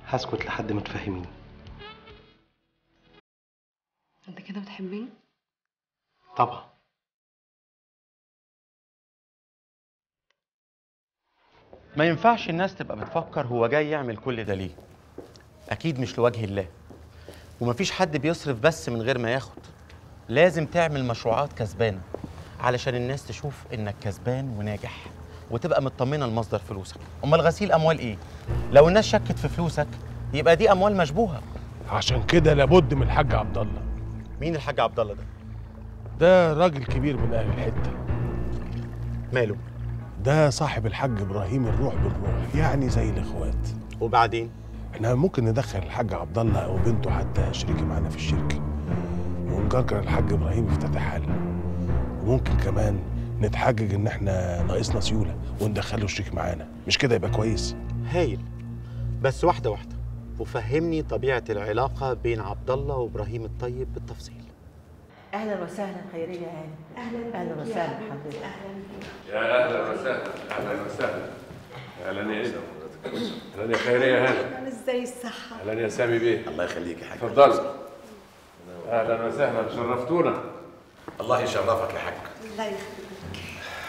هسكت لحد ما تفهميني انت كده بتحبني طبعا ما ينفعش الناس تبقى بتفكر هو جاي يعمل كل ده ليه اكيد مش لوجه الله ومفيش حد بيصرف بس من غير ما ياخد لازم تعمل مشروعات كسبانه علشان الناس تشوف انك كسبان وناجح وتبقى مطمنه لمصدر فلوسك امال غسيل اموال ايه لو الناس شكت في فلوسك يبقى دي اموال مشبوهه عشان كده لابد من الحاج عبد الله مين الحاج عبد الله ده ده راجل كبير من اهل الحته ماله ده صاحب الحاج ابراهيم الروح بالروح يعني زي الاخوات وبعدين احنا ممكن ندخل الحاج عبد الله او بنته حتى شريكي معانا في الشركه ونجرجر الحاج ابراهيم يفتتح حل وممكن كمان نتحجج ان احنا ناقصنا سيوله وندخله شريك معانا مش كده يبقى كويس هايل بس واحده واحده وفهمني طبيعه العلاقه بين عبد الله وابراهيم الطيب بالتفصيل اهلا وسهلا خيريه هاني اهلا اهلا وسهلا حضرتك يا اهلا وسهلا اهلا وسهلا اهلا يا ايدا اهلا يا خيريه هاني ازاي الصحة؟ اهلا يا سامي بيه الله يخليك يا حاج اتفضل اهلا وسهلا شرفتونا الله يشرفك يا حاج الله يخليك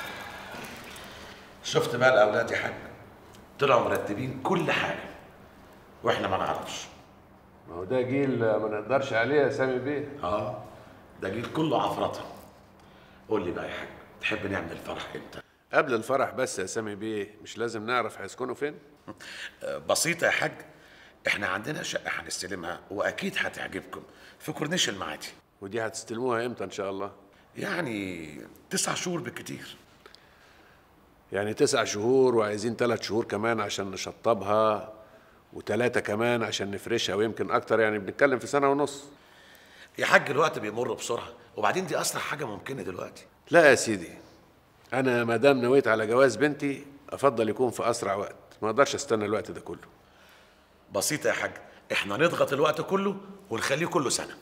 شفت بقى الاولاد يا حاج طلعوا مرتبين كل حاجه واحنا ما نعرفش ما هو ده جيل ما نقدرش عليه يا سامي بيه اه ده جيل كله عفرطه قول لي بقى يا حاج تحب نعمل الفرح امتى قبل الفرح بس يا سامي بيه مش لازم نعرف هيسكنوا فين آه، بسيطه يا حاج احنا عندنا شقه هنستلمها واكيد هتعجبكم في كورنيش المعادي ودي هتستلموها امتى ان شاء الله يعني تسع شهور بالكتير يعني تسع شهور وعايزين ثلاث شهور كمان عشان نشطبها وثلاثة كمان عشان نفرشها ويمكن أكتر يعني بنتكلم في سنة ونص يا حاج الوقت بيمر بسرعه وبعدين دي اسرع حاجه ممكنه دلوقتي لا يا سيدي أنا ما دام نويت على جواز بنتي أفضل يكون في أسرع وقت ما أقدرش أستنى الوقت ده كله بسيطه يا حاج احنا نضغط الوقت كله ونخليه كله سنه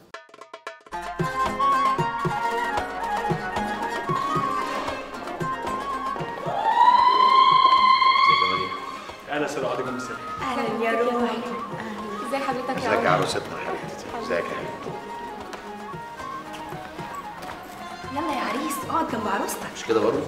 انا سلام عليكم السلام اهلا يا روحي ازي حضرتك ازيك يا عروستنا يا حبيبتي ازيك يا حبيبتي يلا يا عريس اقعد جنب عروستك مش كده برضه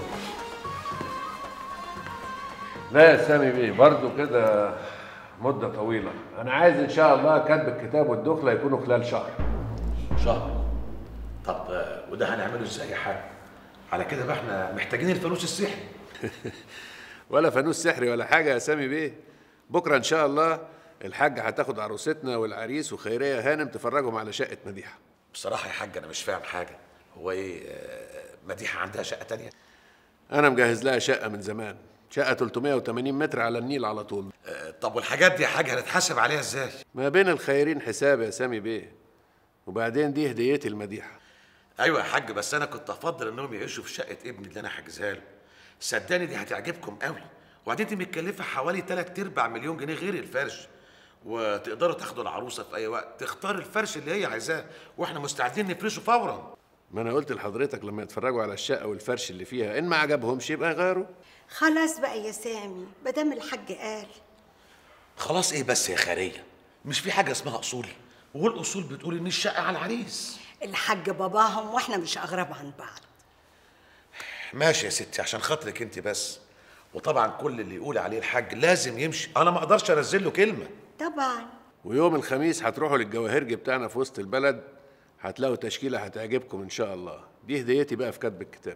لا يا سامي بيه برضه كده مدة طويلة أنا عايز إن شاء الله كتب الكتاب والدخلة يكونوا خلال شهر شهر طب آه، وده هنعمله ازاي يا حاج على كده بقى احنا محتاجين الفانوس السحري ولا فانوس سحري ولا حاجة يا سامي بيه بكرة إن شاء الله الحاجة هتاخد عروستنا والعريس وخيرية هانم تفرجهم على شقة مديحة بصراحه يا حاج انا مش فاهم حاجه هو ايه آه، مديحه عندها شقه تانية أنا مجهز لها شقة من زمان شقة 380 متر على النيل على طول آه، طب والحاجات دي يا حاج هنتحاسب عليها ازاي ما بين الخيرين حساب يا سامي بيه وبعدين دي هديتي المديحة ايوه يا حاج بس انا كنت افضل انهم يعيشوا في شقه ابني اللي انا حاجزها له صدقني دي هتعجبكم قوي وبعدين دي متكلفه حوالي 3 ارباع مليون جنيه غير الفرش وتقدروا تاخدوا العروسه في اي وقت تختار الفرش اللي هي عايزاه واحنا مستعدين نفرشه فورا ما أنا قلت لحضرتك لما يتفرجوا على الشقة والفرش اللي فيها إن ما عجبهمش يبقى يغيروا خلاص بقى يا سامي مادام الحاج قال خلاص ايه بس يا خيريه مش في حاجه اسمها اصول والاصول بتقول ان الشقه على العريس الحاج باباهم واحنا مش اغرب عن بعض ماشي يا ستي عشان خاطرك انت بس وطبعا كل اللي يقول عليه الحاج لازم يمشي انا ما اقدرش انزل له كلمه طبعا ويوم الخميس هتروحوا للجواهرجي بتاعنا في وسط البلد هتلاقوا تشكيلة هتعجبكم إن شاء الله دي هديتي بقى في كتب الكتاب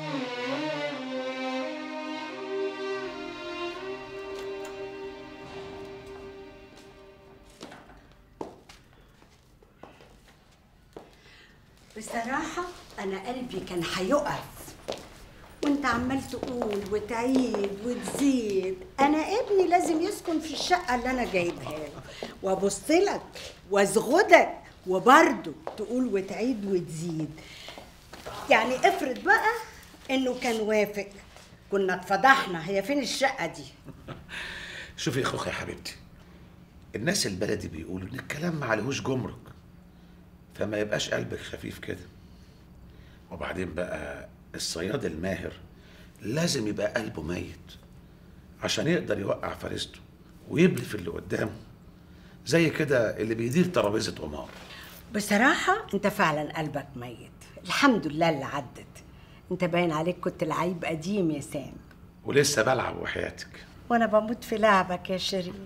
بصراحة أنا قلبي كان هيقف وانت عمال تقول وتعيد وتزيد انا ابني لازم يسكن في الشقه اللي انا جايبها له وابص لك وازغدك وبرضه تقول وتعيد وتزيد يعني افرض بقى انه كان وافق كنا اتفضحنا هي فين الشقه دي شوفي يا اخوخ يا حبيبتي الناس البلدي بيقولوا ان الكلام ما عليهوش جمرك فما يبقاش قلبك خفيف كده وبعدين بقى الصياد الماهر لازم يبقى قلبه ميت عشان يقدر يوقع فريسته ويبلف اللي قدامه زي كده اللي بيدير ترابيزه قمار بصراحة انت فعلا قلبك ميت الحمد لله اللي عدت انت باين عليك كنت لعيب قديم يا سام ولسه بلعب وحياتك وانا بموت في لعبك يا شيرين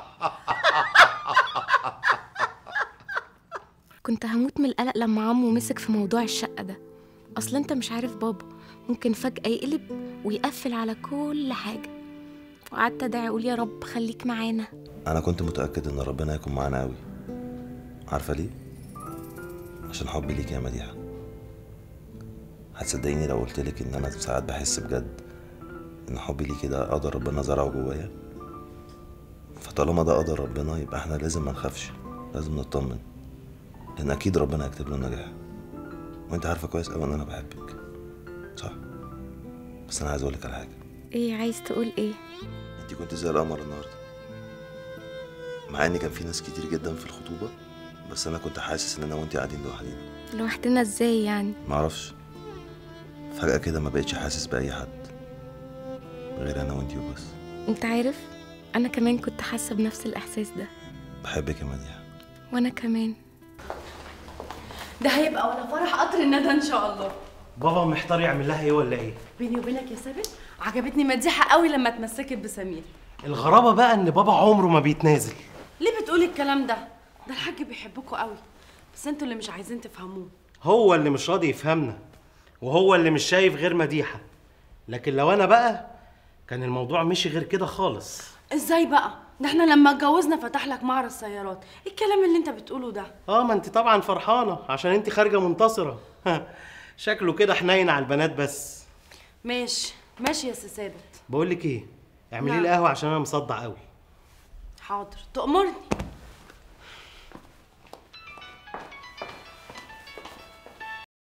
كنت هموت من القلق لما عمو مسك في موضوع الشقة ده أصل أنت مش عارف بابا ممكن فجأة يقلب ويقفل على كل حاجة وقعدت أدعي أقول يا رب خليك معانا انا كنت متاكد ان ربنا هيكون معانا قوي عارفه ليه عشان حبي ليك يا مديحه هتصدقيني لو قلت لك ان انا ساعات بحس بجد ان حبي ليكي ده قدر ربنا زرعه جوايا فطالما ده قدر ربنا يبقى احنا لازم ما نخافش لازم نطمن لان اكيد ربنا هيكتب لنا نجاح وانت عارفه كويس قوي ان انا بحبك صح بس انا عايز اقول لك على حاجه إيه عايز تقول إيه؟ انت كنت زي القمر النهارده مع ان كان في ناس كتير جدا في الخطوبه بس انا كنت حاسس ان انا وانت قاعدين لوحدينا لوحدنا إزاي يعني؟ معرفش فجاه كده ما بقتش حاسس باي حد غير انا وانت وبس أنت عارف أنا كمان كنت حاسة بنفس الإحساس ده بحبك يا مديحه وأنا كمان ده هيبقى ولا فرح قطر الندى ان شاء الله بابا محتار يعمل لها ايه ولا ايه بيني وبينك يا ثابت عجبتني مديحه قوي لما اتمسكت بسمير الغرابه بقى ان بابا عمره ما بيتنازل ليه بتقولي الكلام ده ده الحاج بيحبكوا قوي بس انتوا اللي مش عايزين تفهموه هو اللي مش راضي يفهمنا وهو اللي مش شايف غير مديحه لكن لو انا بقى كان الموضوع مشي غير كده خالص ازاي بقى ده احنا لما اتجوزنا فتح لك معرض سيارات ايه الكلام اللي انت بتقوله ده اه ما انت طبعا فرحانه عشان انت خارجه منتصره شكله كده حنين على البنات بس ماشي ماشي يا سي ثابت بقول لك ايه اعملي نعم. لي قهوه عشان انا مصدع قوي حاضر تأمرني